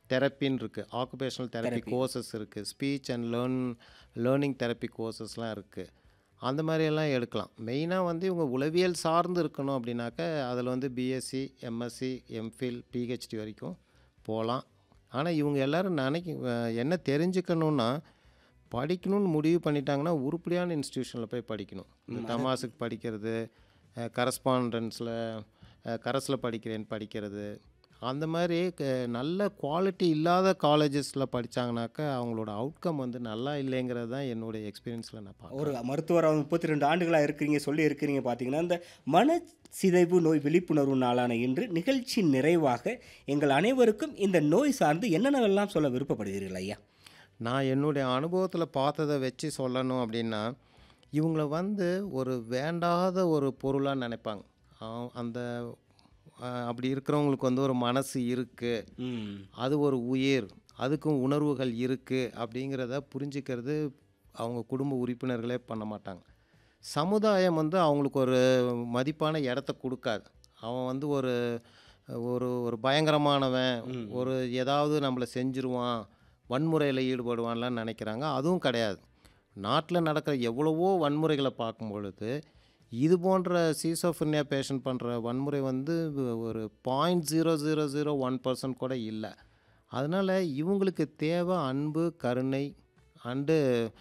தெரப்பின்னு இருக்குது occupational therapy courses இருக்குது speech and learn learning therapy கோர்சஸ்லாம் இருக்குது அந்த மாதிரியெல்லாம் எடுக்கலாம் மெயினாக வந்து இவங்க உளவியல் சார்ந்து இருக்கணும் அப்படின்னாக்க அதில் வந்து பிஎஸ்சி எம்எஸ்சி எம்ஃபில் பிஹெச்டி வரைக்கும் போகலாம் ஆனால் இவங்க எல்லோரும் நினைக்க அஹ் என்ன தெரிஞ்சுக்கணுன்னா படிக்கணும்னு முடிவு பண்ணிட்டாங்கன்னா உருப்படியான இன்ஸ்டியூஷனில் போய் படிக்கணும் இந்த தமாசுக்கு படிக்கிறது கரஸ்பாண்டன்ஸில் கரஸில் படிக்கிறேன்னு படிக்கிறது அந்த மாதிரி க- நல்ல குவாலிட்டி இல்லாத காலேஜஸில் படித்தாங்கனாக்கா அவங்களோட அவுட்கம் வந்து நல்லா இல்லைங்கிறது தான் என்னுடைய எக்ஸ்பீரியன்ஸில் நான் பார்க்குறேன் ஒரு மருத்துவராக முப்பத்தி ரெண்டு ஆண்டுகளாக இருக்கிறீங்க சொல்லி இருக்கிறீங்க பார்த்தீங்கன்னா இந்த மன சிதைவு நோய் விழிப்புணர்வு நாளான இன்று நிகழ்ச்சி நிறைவாக எங்கள் அனைவருக்கும் இந்த நோய் சார்ந்து என்னென்னவெல்லாம் சொல்ல விருப்பப்படுகிறீர்கள் ஐயா நான் என்னுடைய அனுபவத்தில் பார்த்ததை வச்சு சொல்லணும் அப்படின்னா இவங்கள வந்து ஒரு வேண்டாத ஒரு பொருளாக நினைப்பாங்க ஆ- அந்த ஆ, அப்படி இருக்கிறவங்களுக்கு வந்து ஒரு மனசு இருக்குது ம் அது ஒரு உயிர் அதுக்கும் உணர்வுகள் இருக்குது அப்படிங்கிறத புரிஞ்சுக்கிறது அவங்க குடும்ப உறுப்பினர்களே பண்ண மாட்டாங்க சமுதாயம் வந்து அவங்களுக்கு ஒரு மதிப்பான இடத்த கொடுக்காது அவன் வந்து ஒரு ஒரு ஒரு பயங்கரமானவன் ஒரு ஏதாவது நம்மளை செஞ்சிருவான் வன்முறையில் ஈடுபடுவான்லாம் நினைக்கிறாங்க அதுவும் கிடையாது நாட்டில் நடக்கிற எவ்வளவோ வன்முறைகளை பார்க்கும் பொழுது இது போன்ற சீசோஃபினியா பேஷண்ட் பண்ணுற வன்முறை வந்து ஒரு point zero zero zero one percent கூட இல்லை அதனால் இவங்களுக்கு தேவை அன்பு கருணை அண்டு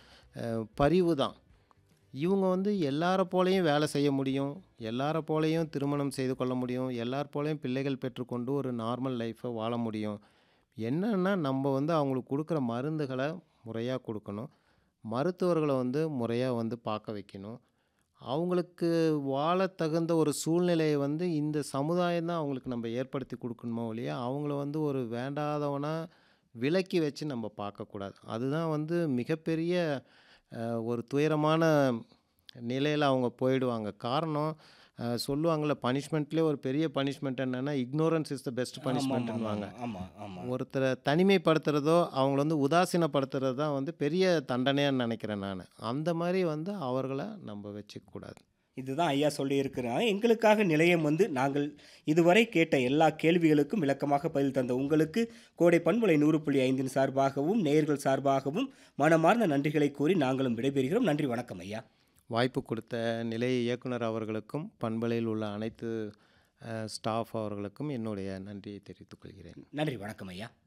பரிவு தான் இவங்க வந்து எல்லார போலையும் வேலை செய்ய முடியும் எல்லார போலையும் திருமணம் செய்து கொள்ள முடியும் எல்லார் போலையும் பிள்ளைகள் பெற்றுக்கொண்டு ஒரு நார்மல் லைஃப்பை வாழ முடியும் என்னன்னா நம்ம வந்து அவங்களுக்கு கொடுக்குற மருந்துகளை முறையாக கொடுக்கணும் மருத்துவர்களை வந்து முறையாக வந்து பார்க்க வைக்கணும் அவங்களுக்கு வாழ தகுந்த ஒரு சூழ்நிலையை வந்து இந்த சமுதாயம் தான் அவங்களுக்கு நம்ம ஏற்படுத்தி கொடுக்கணுமோ ஒழிய அவங்கள வந்து ஒரு வேண்டாதவனா விலக்கி வச்சு நம்ம பார்க்கக்கூடாது அதுதான் வந்து மிகப்பெரிய அஹ், ஒரு துயரமான நிலையில் அவங்க போயிடுவாங்க காரணம் அஹ், சொல்லுவாங்கள்ல பனிஷ்மெண்ட்லேயே ஒரு பெரிய பனிஷ்மெண்ட் என்னென்னா இக்னோரன்ஸ் இஸ் த பெஸ்ட் பனிஷ்மெண்ட்னுவாங்க ஆமாம் ஆமாம் ஒருத்தரை தனிமைப்படுத்துறதோ அவங்கள வந்து உதாசீனப்படுத்துறது தான் வந்து பெரிய தண்டனையாக நினைக்கிறேன் நான் அந்த மாதிரி வந்து அவர்களை நம்ம வச்சுக்கக்கூடாது இதுதான் ஐயா சொல்லியிருக்கிறாங்க எங்களுக்காக நிலையம் வந்து நாங்கள் இதுவரை கேட்ட எல்லா கேள்விகளுக்கும் விளக்கமாக பதில் தந்த உங்களுக்கு கோடை பண்புலை நூறு புள்ளி ஐந்தின் சார்பாகவும் நேயர்கள் சார்பாகவும் மனமார்ந்த நன்றிகளை கூறி நாங்களும் விடைபெறுகிறோம் நன்றி வணக்கம் ஐயா வாய்ப்பு கொடுத்த நிலைய இயக்குனர் அவர்களுக்கும் பண்பலையில் உள்ள அனைத்து ஸ்டாஃப் அவர்களுக்கும் என்னுடைய நன்றியை தெரிவித்துக் கொள்கிறேன் நன்றி வணக்கம் ஐயா